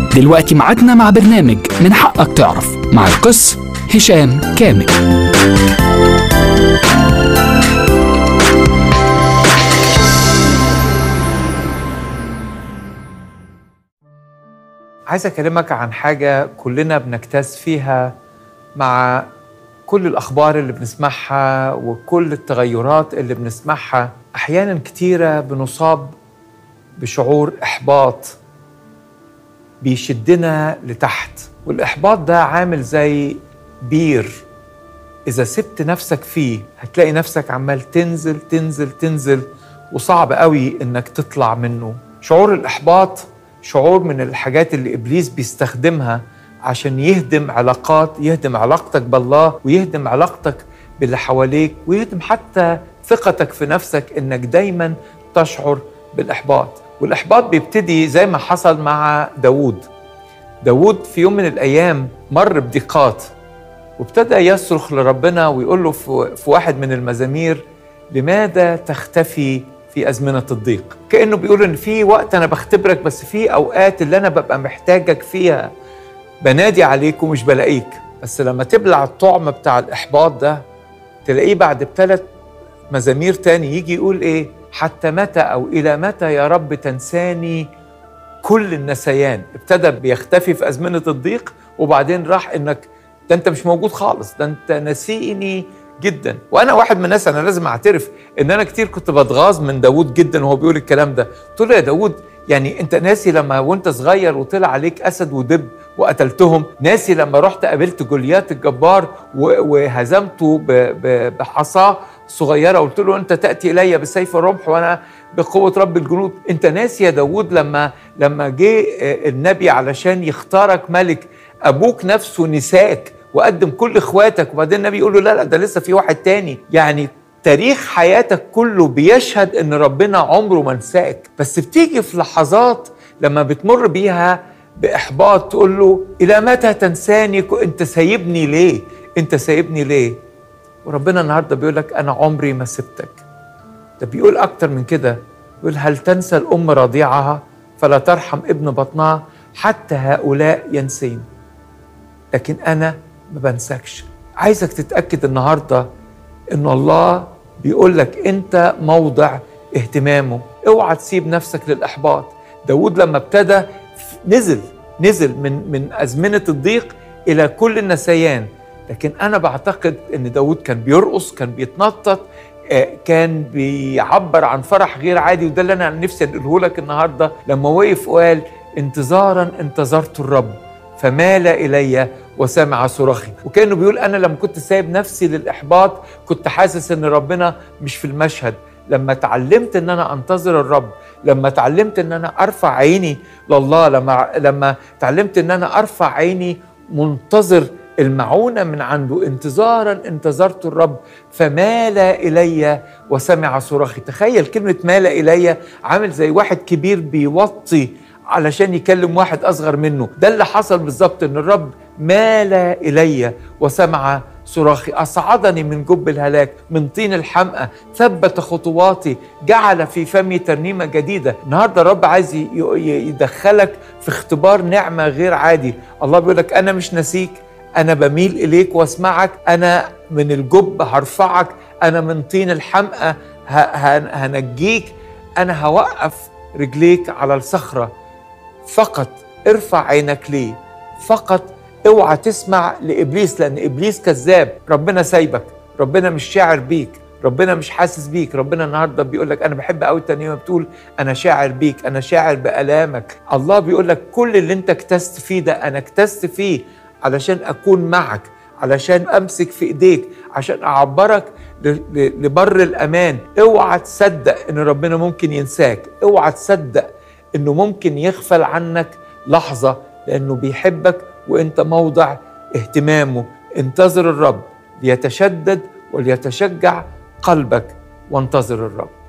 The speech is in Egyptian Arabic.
دلوقتي ميعادنا مع برنامج من حقك تعرف مع القس هشام كامل عايز اكلمك عن حاجه كلنا بنجتاز فيها مع كل الاخبار اللي بنسمعها وكل التغيرات اللي بنسمعها احيانا كتيره بنصاب بشعور احباط بيشدنا لتحت والاحباط ده عامل زي بير اذا سبت نفسك فيه هتلاقي نفسك عمال تنزل تنزل تنزل وصعب قوي انك تطلع منه شعور الاحباط شعور من الحاجات اللي ابليس بيستخدمها عشان يهدم علاقات يهدم علاقتك بالله ويهدم علاقتك باللي حواليك ويهدم حتى ثقتك في نفسك انك دايما تشعر بالاحباط والاحباط بيبتدي زي ما حصل مع داوود داوود في يوم من الايام مر بضيقات وابتدى يصرخ لربنا ويقول له في واحد من المزامير لماذا تختفي في أزمنة الضيق كأنه بيقول إن في وقت أنا بختبرك بس في أوقات اللي أنا ببقى محتاجك فيها بنادي عليك ومش بلاقيك بس لما تبلع الطعم بتاع الإحباط ده تلاقيه بعد بثلاث مزامير تاني يجي يقول إيه حتى متى أو إلى متى يا رب تنساني كل النسيان ابتدى بيختفي في أزمنة الضيق وبعدين راح إنك ده أنت مش موجود خالص ده أنت نسيني جدا وانا واحد من الناس انا لازم اعترف ان انا كتير كنت بتغاظ من داوود جدا وهو بيقول الكلام ده قلت له يا داوود يعني انت ناسي لما وانت صغير وطلع عليك اسد ودب وقتلتهم ناسي لما رحت قابلت جوليات الجبار وهزمته بحصاه صغيرة قلت له أنت تأتي إلي بسيف الرمح وأنا بقوة رب الجنود أنت ناسي يا داود لما لما جه النبي علشان يختارك ملك أبوك نفسه نساك وقدم كل اخواتك وبعدين النبي يقول له لا لا ده لسه في واحد تاني يعني تاريخ حياتك كله بيشهد ان ربنا عمره ما نساك بس بتيجي في لحظات لما بتمر بيها باحباط تقول له الى متى تنساني انت سايبني ليه انت سايبني ليه وربنا النهارده بيقول لك انا عمري ما سبتك ده بيقول اكتر من كده بيقول هل تنسى الام رضيعها فلا ترحم ابن بطنها حتى هؤلاء ينسين لكن انا ما بنساكش عايزك تتأكد النهاردة إن الله بيقول لك أنت موضع اهتمامه اوعى تسيب نفسك للإحباط داود لما ابتدى نزل نزل من من أزمنة الضيق إلى كل النسيان لكن أنا بعتقد إن داود كان بيرقص كان بيتنطط كان بيعبر عن فرح غير عادي وده اللي أنا نفسي أقوله لك النهاردة لما وقف وقال انتظارا انتظرت الرب فمال إلي وسمع صراخي وكانه بيقول انا لما كنت سايب نفسي للاحباط كنت حاسس ان ربنا مش في المشهد لما اتعلمت ان انا انتظر الرب لما اتعلمت ان انا ارفع عيني لله لما لما اتعلمت ان انا ارفع عيني منتظر المعونة من عنده انتظارا انتظرت الرب فمال إلي وسمع صراخي تخيل كلمة مال إلي عامل زي واحد كبير بيوطي علشان يكلم واحد أصغر منه ده اللي حصل بالظبط إن الرب مال إلي وسمع صراخي أصعدني من جب الهلاك من طين الحمأة ثبت خطواتي جعل في فمي ترنيمة جديدة النهاردة الرب عايز يدخلك في اختبار نعمة غير عادي الله بيقول لك أنا مش نسيك أنا بميل إليك واسمعك أنا من الجب هرفعك أنا من طين الحمأة هنجيك أنا هوقف رجليك على الصخرة فقط ارفع عينك ليه فقط اوعى تسمع لابليس لان ابليس كذاب ربنا سايبك ربنا مش شاعر بيك ربنا مش حاسس بيك ربنا النهارده بيقول لك انا بحب قوي الترنيمه بتقول انا شاعر بيك انا شاعر بالامك الله بيقول لك كل اللي انت اكتست فيه ده انا اكتست فيه علشان اكون معك علشان امسك في ايديك عشان اعبرك لبر الامان اوعى تصدق ان ربنا ممكن ينساك اوعى تصدق انه ممكن يغفل عنك لحظه لانه بيحبك وانت موضع اهتمامه انتظر الرب ليتشدد وليتشجع قلبك وانتظر الرب